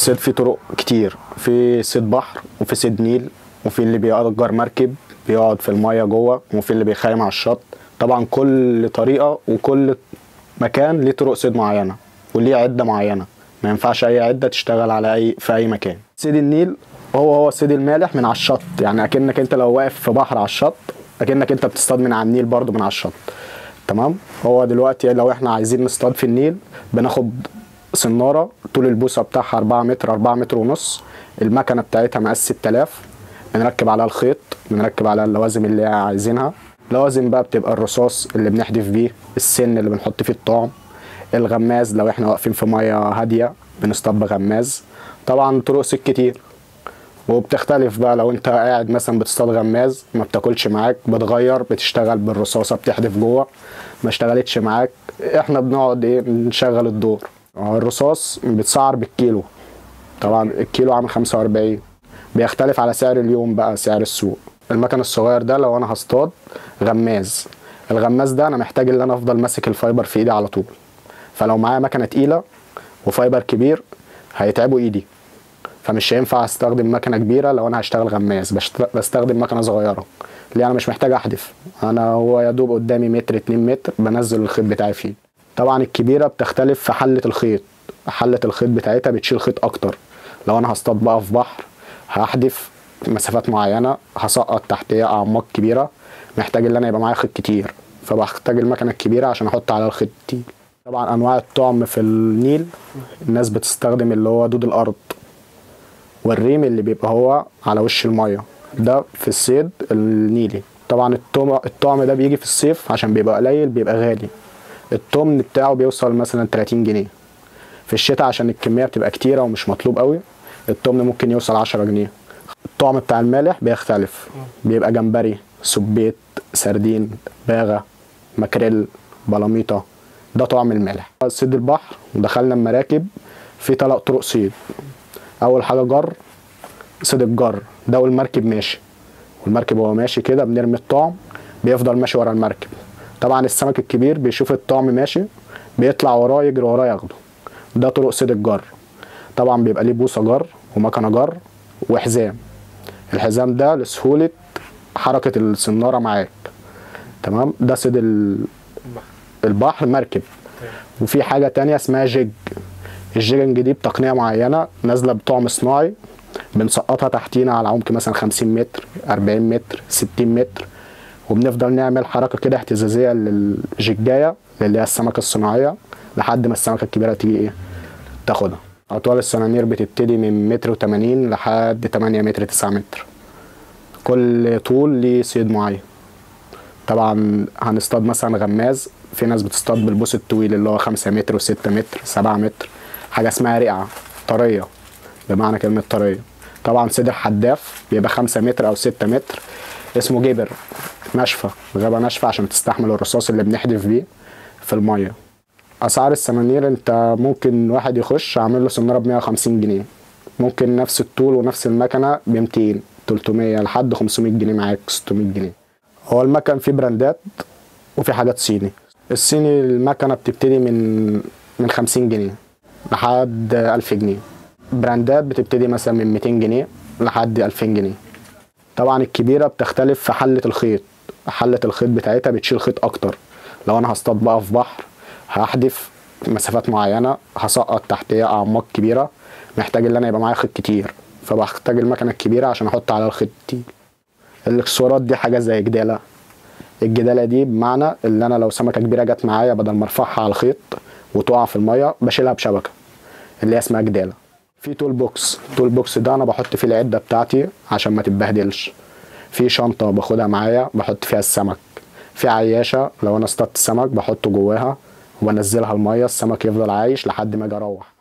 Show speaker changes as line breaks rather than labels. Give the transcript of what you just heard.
الصيد فيه طرق كتير في صيد بحر وفي صيد نيل وفي اللي بيأجر مركب بيقعد في المية جوه وفي اللي بيخيم على الشط طبعا كل طريقة وكل مكان ليه طرق صيد معينة وليه عدة معينة ما ينفعش أي عدة تشتغل على أي في أي مكان صيد النيل هو هو الصيد المالح من على الشط يعني أكنك أنت لو واقف في بحر على الشط أكنك أنت بتصطاد من على النيل برضو من على الشط تمام هو دلوقتي لو احنا عايزين نصطاد في النيل بناخد صنارة طول البوصة بتاعها 4 متر 4 متر ونص المكنة بتاعتها مقاس 6000 بنركب عليها الخيط بنركب عليها اللوازم اللي عايزينها لوازم بقى بتبقى الرصاص اللي بنحدف بيه السن اللي بنحط فيه الطعم الغماز لو احنا واقفين في مية هادية بنصطاد بغماز طبعا طرق صيد كتير وبتختلف بقى لو انت قاعد مثلا بتصطاد غماز ما بتاكلش معاك بتغير بتشتغل بالرصاصه بتحدف جوه ما اشتغلتش معاك احنا بنقعد ايه نشغل الدور اه الرصاص بيتسعر بالكيلو طبعا الكيلو عامل 45 بيختلف على سعر اليوم بقى سعر السوق المكن الصغير ده لو انا هصطاد غماز الغماز ده انا محتاج ان انا افضل ماسك الفايبر في ايدي على طول فلو معايا مكنه تقيله وفايبر كبير هيتعبوا ايدي فمش هينفع استخدم مكنه كبيره لو انا هشتغل غماز بشت- بستخدم مكنه صغيره ليه انا مش محتاج احدف انا هو يا دوب قدامي متر اتنين متر بنزل الخيط بتاعي فيه طبعا الكبيره بتختلف في حله الخيط حله الخيط بتاعتها بتشيل خيط اكتر لو انا هصطاد بقى في بحر هحدف مسافات معينه هسقط تحتيه اعماق كبيره محتاج ان انا يبقى معايا خيط كتير فبحتاج المكنه الكبيره عشان احط على الخيط كتير طبعا انواع الطعم في النيل الناس بتستخدم اللي هو دود الارض والريم اللي بيبقى هو على وش الميه ده في الصيد النيلي طبعا الطعم الطعم ده بيجي في الصيف عشان بيبقى قليل بيبقى غالي الطمن بتاعه بيوصل مثلا 30 جنيه في الشتاء عشان الكميه بتبقى كتيره ومش مطلوب قوي الطمن ممكن يوصل 10 جنيه الطعم بتاع المالح بيختلف بيبقى جمبري سبيت سردين باغه ماكريل بلاميطه ده طعم المالح صيد البحر دخلنا المراكب في ثلاث طرق صيد اول حاجه جر صيد الجر ده والمركب ماشي والمركب وهو ماشي كده بنرمي الطعم بيفضل ماشي ورا المركب طبعا السمك الكبير بيشوف الطعم ماشي بيطلع وراه يجري وراه ياخده ده طرق صيد الجر طبعا بيبقى ليه بوصه جر ومكنه جر وحزام الحزام ده لسهوله حركه السناره معاك تمام ده صيد ال- البحر مركب وفي حاجه تانية اسمها جيج الجيجنج دي بتقنيه معينه نازله بطعم صناعي بنسقطها تحتينا على عمق مثلا 50 متر 40 متر 60 متر وبنفضل نعمل حركه كده اهتزازيه للجيجايه اللي هي السمكه الصناعيه لحد ما السمكه الكبيره تيجي ايه تاخدها اطوال السنانير بتبتدي من متر و80 لحد 8 متر 9 متر كل طول ليه صيد معين طبعا هنصطاد مثلا غماز في ناس بتصطاد بالبوس الطويل اللي هو 5 متر و6 متر 7 متر حاجه اسمها رقعه طريه بمعنى كلمه طريه طبعا صيد الحداف بيبقى 5 متر او 6 متر اسمه جبر ناشفه غابه ناشفه عشان تستحمل الرصاص اللي بنحدف بيه في الميه اسعار السنانير انت ممكن واحد يخش عامل له سناره ب 150 جنيه ممكن نفس الطول ونفس المكنه ب 200 300 لحد 500 جنيه معاك 600 جنيه هو المكن فيه براندات وفي حاجات صيني الصيني المكنه بتبتدي من من 50 جنيه لحد 1000 جنيه براندات بتبتدي مثلا من 200 جنيه لحد 2000 جنيه طبعا الكبيره بتختلف في حله الخيط حله الخيط بتاعتها بتشيل خيط اكتر لو انا هصطاد بقى في بحر هحدف مسافات معينه هسقط تحتيه اعماق كبيره محتاج ان انا يبقى معايا خيط كتير فبحتاج المكنه الكبيره عشان احط على الخيط كتير الاكسسوارات دي حاجه زي جداله الجداله دي بمعنى ان انا لو سمكه كبيره جت معايا بدل ما ارفعها على الخيط وتقع في الميه بشيلها بشبكه اللي هي اسمها جداله في تول بوكس تول بوكس ده انا بحط فيه العده بتاعتي عشان ما تتبهدلش في شنطه باخدها معايا بحط فيها السمك في عياشه لو انا اصطدت السمك بحطه جواها وبنزلها الميه السمك يفضل عايش لحد ما اجي اروح